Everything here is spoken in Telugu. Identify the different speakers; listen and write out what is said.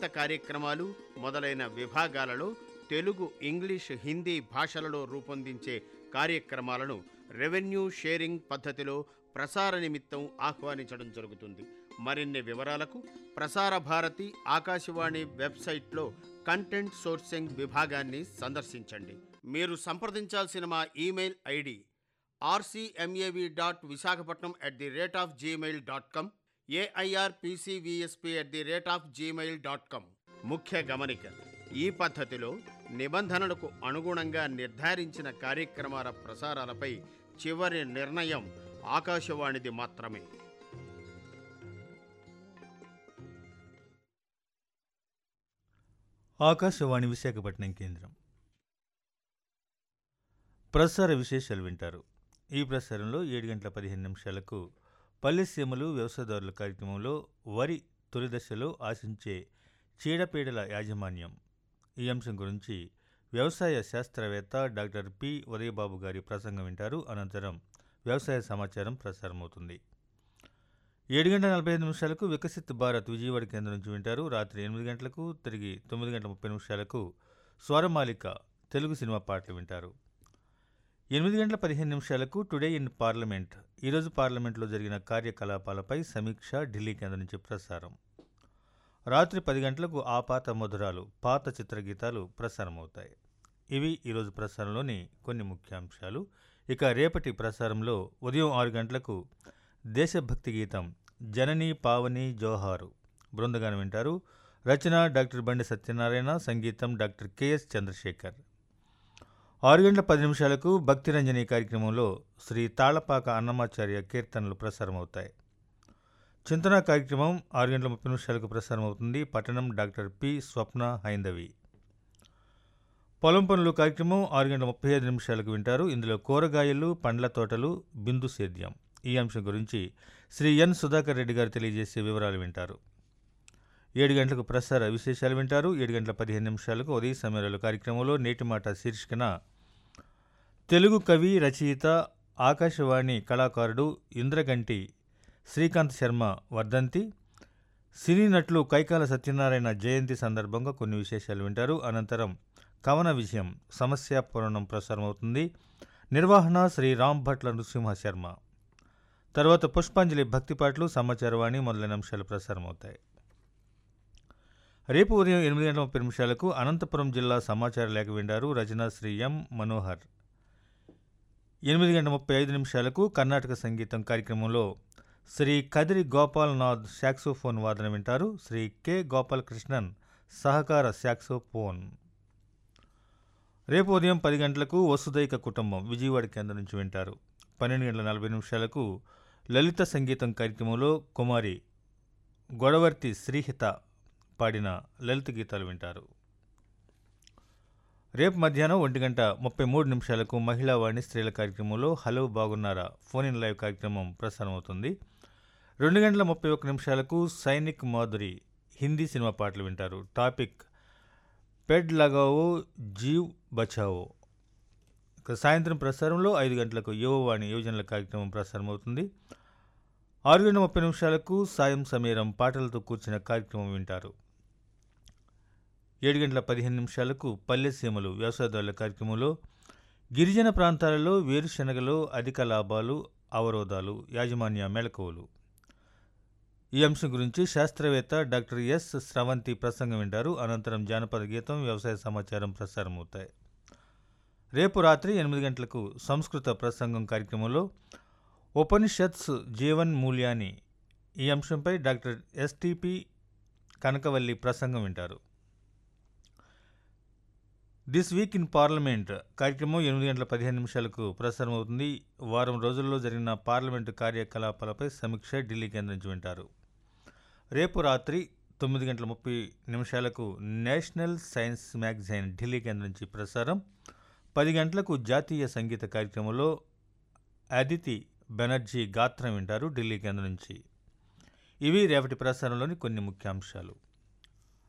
Speaker 1: సంగీత కార్యక్రమాలు మొదలైన విభాగాలలో తెలుగు ఇంగ్లీష్ హిందీ భాషలలో రూపొందించే కార్యక్రమాలను రెవెన్యూ షేరింగ్ పద్ధతిలో ప్రసార నిమిత్తం ఆహ్వానించడం జరుగుతుంది మరిన్ని వివరాలకు ప్రసార భారతి ఆకాశవాణి వెబ్సైట్లో కంటెంట్ సోర్సింగ్ విభాగాన్ని సందర్శించండి మీరు సంప్రదించాల్సిన మా email ID RCMAV dot Visakhapatnam at the rate of Gmail dot com AIRPCVSP at the rate of Gmail dot com ముఖ్య గమనిక ఈ పద్ధతిలో నిబంధనలకు అనుగుణంగా నిర్ధారించిన కార్యక్రమాల ప్రసారాలపై చివరి నిర్ణయం ఆకాశవాణిది మాత్రమే
Speaker 2: ఆకాశవాణి విశాఖపట్నం కేంద్రం ప్రసార విశేషాలు వింటారు ఈ ప్రసారంలో ఏడు గంటల పదిహేను నిమిషాలకు పల్లెసీమలు వ్యవసాయదారుల కార్యక్రమంలో వరి తొలి దశలో ఆశించే చీడపీడల యాజమాన్యం ఈ అంశం గురించి వ్యవసాయ శాస్త్రవేత్త డాక్టర్ పి ఉదయబాబు గారి ప్రసంగం వింటారు అనంతరం వ్యవసాయ సమాచారం ప్రసారమవుతుంది ఏడు గంటల నలభై ఐదు నిమిషాలకు వికసిత్ భారత్ విజయవాడ కేంద్రం నుంచి వింటారు రాత్రి ఎనిమిది గంటలకు తిరిగి తొమ్మిది గంటల ముప్పై నిమిషాలకు స్వరమాలిక తెలుగు సినిమా పాటలు వింటారు ఎనిమిది గంటల పదిహేను నిమిషాలకు టుడే ఇన్ పార్లమెంట్ ఈరోజు పార్లమెంట్లో జరిగిన కార్యకలాపాలపై సమీక్ష ఢిల్లీ కేంద్రం నుంచి ప్రసారం రాత్రి పది గంటలకు ఆ పాత మధురాలు పాత చిత్రగీతాలు ప్రసారమవుతాయి ఇవి ఈరోజు ప్రసారంలోని కొన్ని ముఖ్యాంశాలు ఇక రేపటి ప్రసారంలో ఉదయం ఆరు గంటలకు దేశభక్తి గీతం జనని పావని జోహారు బృందగానం వింటారు రచన డాక్టర్ బండి సత్యనారాయణ సంగీతం డాక్టర్ కెఎస్ చంద్రశేఖర్ ఆరు గంటల పది నిమిషాలకు భక్తిరంజని కార్యక్రమంలో శ్రీ తాళపాక అన్నమాచార్య కీర్తనలు ప్రసారమవుతాయి చింతన కార్యక్రమం ఆరు గంటల ముప్పై నిమిషాలకు ప్రసారం అవుతుంది పట్టణం డాక్టర్ పి స్వప్న హైందవి పొలం పనులు కార్యక్రమం ఆరు గంటల ముప్పై ఐదు నిమిషాలకు వింటారు ఇందులో కూరగాయలు పండ్ల తోటలు బిందు సేద్యం ఈ అంశం గురించి శ్రీ ఎన్ సుధాకర్ రెడ్డి గారు తెలియజేసే వివరాలు వింటారు ఏడు గంటలకు ప్రసార విశేషాలు వింటారు ఏడు గంటల పదిహేను నిమిషాలకు ఉదయ సమయంలో కార్యక్రమంలో నేటి మాట శీర్షికన తెలుగు కవి రచయిత ఆకాశవాణి కళాకారుడు ఇంద్రగంటి శ్రీకాంత్ శర్మ వర్ధంతి సినీ నటులు కైకాల సత్యనారాయణ జయంతి సందర్భంగా కొన్ని విశేషాలు వింటారు అనంతరం కవన విజయం సమస్య పురాణం ప్రసారమవుతుంది నిర్వహణ శ్రీ రామ్ భట్ల నృసింహ శర్మ తర్వాత పుష్పాంజలి భక్తి పాటలు సమాచారవాణి మొదలైన అంశాలు ప్రసారమవుతాయి రేపు ఉదయం ఎనిమిది గంటల ముప్పై నిమిషాలకు అనంతపురం జిల్లా సమాచార లేఖ వింటారు రచన శ్రీ ఎం మనోహర్ ఎనిమిది గంటల ముప్పై ఐదు నిమిషాలకు కర్ణాటక సంగీతం కార్యక్రమంలో శ్రీ కదిరి గోపాల్నాథ్ శాక్సోఫోన్ వాదన వింటారు శ్రీ కె గోపాలకృష్ణన్ సహకార శాక్సోఫోన్ రేపు ఉదయం పది గంటలకు వసుదైక కుటుంబం విజయవాడ కేంద్రం నుంచి వింటారు పన్నెండు గంటల నలభై నిమిషాలకు లలిత సంగీతం కార్యక్రమంలో కుమారి గొడవర్తి శ్రీహిత పాడిన లలిత గీతాలు వింటారు రేపు మధ్యాహ్నం ఒంటి గంట ముప్పై మూడు నిమిషాలకు మహిళా వాణి స్త్రీల కార్యక్రమంలో హలో బాగున్నారా ఫోన్ ఇన్ లైవ్ కార్యక్రమం ప్రసారమవుతుంది రెండు గంటల ముప్పై ఒక్క నిమిషాలకు సైనిక్ మాధురి హిందీ సినిమా పాటలు వింటారు టాపిక్ పెడ్ లగావో జీవ్ బచావో ఇక సాయంత్రం ప్రసారంలో ఐదు గంటలకు యువవాణి యువజనుల కార్యక్రమం ప్రసారమవుతుంది ఆరు గంటల ముప్పై నిమిషాలకు సాయం సమీరం పాటలతో కూర్చిన కార్యక్రమం వింటారు ఏడు గంటల పదిహేను నిమిషాలకు పల్లె సీమలు వ్యవసాయదారుల కార్యక్రమంలో గిరిజన ప్రాంతాలలో వేరుశనగలో అధిక లాభాలు అవరోధాలు యాజమాన్య మెళకువలు ఈ అంశం గురించి శాస్త్రవేత్త డాక్టర్ ఎస్ స్రవంతి ప్రసంగం వింటారు అనంతరం జానపద గీతం వ్యవసాయ సమాచారం ప్రసారమవుతాయి రేపు రాత్రి ఎనిమిది గంటలకు సంస్కృత ప్రసంగం కార్యక్రమంలో ఉపనిషత్స్ జీవన్ మూల్యాన్ని ఈ అంశంపై డాక్టర్ ఎస్టిపి కనకవల్లి ప్రసంగం వింటారు దిస్ వీక్ ఇన్ పార్లమెంట్ కార్యక్రమం ఎనిమిది గంటల పదిహేను నిమిషాలకు ప్రసారం అవుతుంది వారం రోజుల్లో జరిగిన పార్లమెంటు కార్యకలాపాలపై సమీక్ష ఢిల్లీ కేంద్రం నుంచి వింటారు రేపు రాత్రి తొమ్మిది గంటల ముప్పై నిమిషాలకు నేషనల్ సైన్స్ మ్యాగజైన్ ఢిల్లీ కేంద్రం నుంచి ప్రసారం పది గంటలకు జాతీయ సంగీత కార్యక్రమంలో అదితి బెనర్జీ గాత్రం వింటారు ఢిల్లీ కేంద్రం నుంచి ఇవి రేపటి ప్రసారంలోని కొన్ని ముఖ్యాంశాలు